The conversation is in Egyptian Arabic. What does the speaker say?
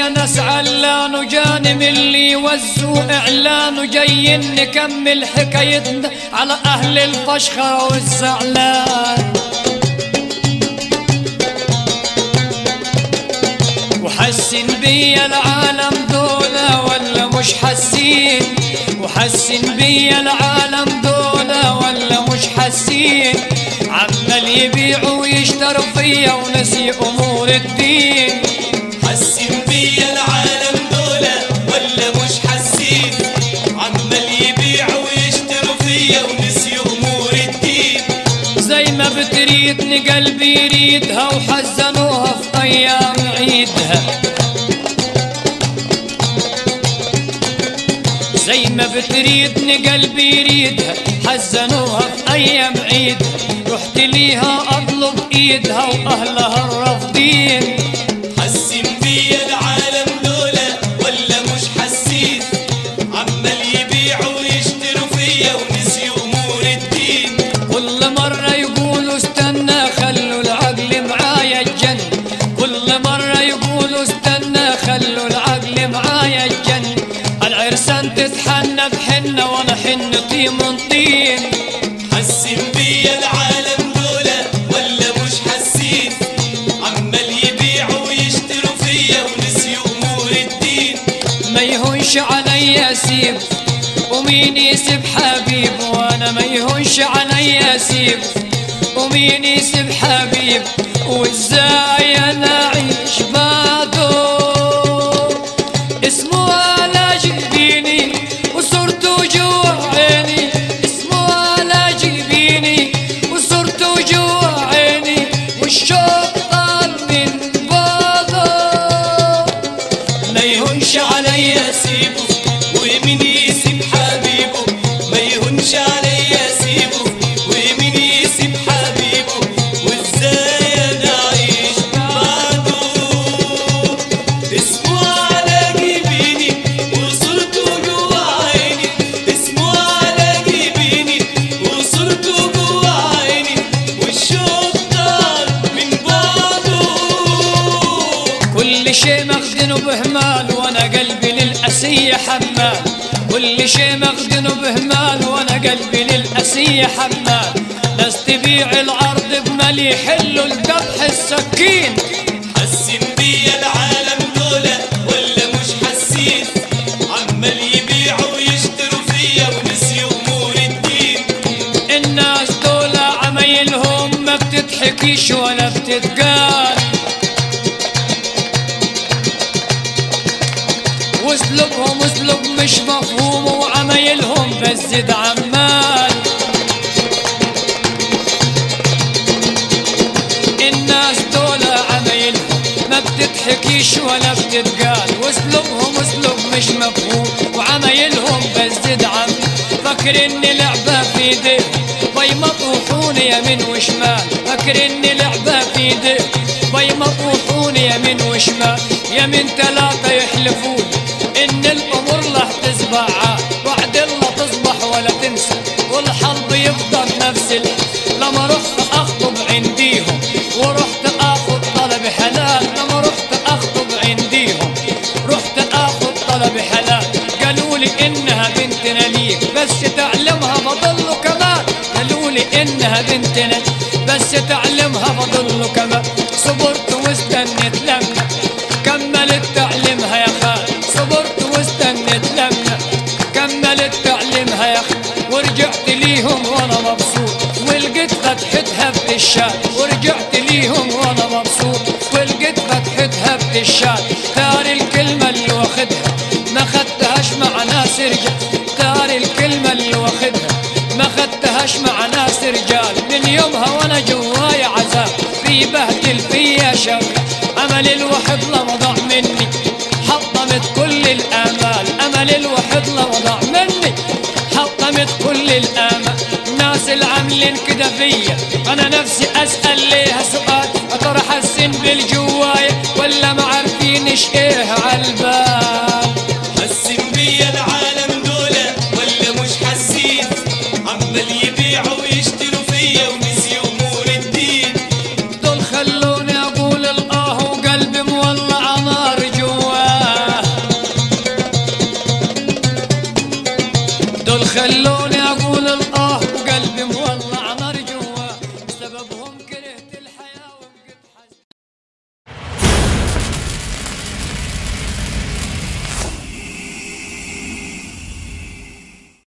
يا ناس علان وجاني من اللي يوزوا اعلان وجايين نكمل حكايتنا على اهل الفشخرة والزعلان وحسن بيا العالم دولة ولا مش حاسين وحسن بيا العالم دولة ولا مش حاسين عمال يبيعوا ويشتروا فيا ونسي امور الدين حسن بيا العالم دولة ولا مش حاسين عمال يبيعوا ويشتروا فيا ونسيوا امور الدين زي ما بتريدني قلبي يريدها وحزنوها في ايام عيدها زي ما بتريدني قلبي يريدها حزنوها في ايام عيدها رحت ليها اطلب ايدها واهلها الرافضين حسن بيا العالم دولة ولا مش حاسين عمال يبيعوا ويشتروا فيا ونسيوا امور الدين كل مرة يقولوا استنى خلوا العقل معايا الجن كل مرة يقولوا استنى خلوا العقل معايا الجن العرسان تتحنى بحنة وانا حن طين من طين حسن بيا العالم دولة ولا مش حاسين عمال يبيعوا ويشتروا فيا ونسيوا امور الدين ما يهونش علي اسيب ومين يسيب حبيب وانا ما يهونش علي اسيب ومين يسيب حبيب وازاي انا اعيش بعده اسمه على جبيني وصورته جوا عيني اسمه على جبيني وصورته جوا عيني والشوق طال من بعضه ما يهونش علي اسيبه ومين يسيب حبيبه ما يهونش علي اسيبه ومين يسيب حبيبه وازاي انا اعيش بعده اسمه على جبيني وصورته جوا عيني اسمه على جبيني وصورته جوا عيني والشوق طار من بعده كل شيء مخدنه بهمال وانا قلبي للأسية حمال كل شيء مخدنه بهمال وانا قلبي للأسية حمال ناس تبيع العرض بمال يحلوا الذبح السكين حسن بيا العالم دولة ولا مش حاسين عمال يبيعوا ويشتروا فيا ونسيوا امور الدين الناس دول عمايلهم ما بتضحكيش ولا بتتقال واسلوبهم اسلوب مش مفهوم وعمايلهم بس زد عمال الناس دول عمايلهم ما بتضحكيش ولا بتتقال واسلوبهم اسلوب مش مفهوم وعمايلهم بس زد عم فاكر اني لعبة في ايديهم بيمطوحون يمين وشمال فاكر اني لعبة في ايديهم بيمطوحون يمين وشمال يمين ثلاثة يحلفون ان الامور له تسبع عاد وعد الله تصبح ولا تنسى والحظ يفضل نفس الحال لما رحت اخطب عنديهم ورحت اخذ طلب حلال لما رحت اخطب عنديهم رحت اخذ طلب حلال قالوا لي انها بنتنا ليك بس تعلمها فضل كمان قالوا لي انها بنتنا بس تعلمها فضل كمان صبرت واستنيت لما كملت تعليمها يا خال صبرت واستنيت لما كملت تعليمها يا خال ورجعت ليهم وانا مبسوط ولقيت فتحتها في الشات ورجعت ليهم وانا مبسوط ولقيت فتحتها في الشات تاري الكلمة اللي واخدها ما خدتهاش مع ناس رجال تاري الكلمة اللي واخدها ما خدتهاش مع ناس رجال من يومها وانا جوايا عذاب في بهدل فيا شر امل الوحد لما ضاع مني حطمت كل الامال امل الوحد لما ضاع مني حطمت كل الامال الناس العاملين كده فيا انا نفسي اسال ليها سؤال يا ترى حاسين بالجوايا ولا ما عارفينش ايه عالبال حسن بيا العالم دولة ولا مش حاسين عمال يبيعوا ويشتروا فيا ونسيوا امور الدين دول خلوني اقول الاه وقلبي مولع نار جواي دول خلونا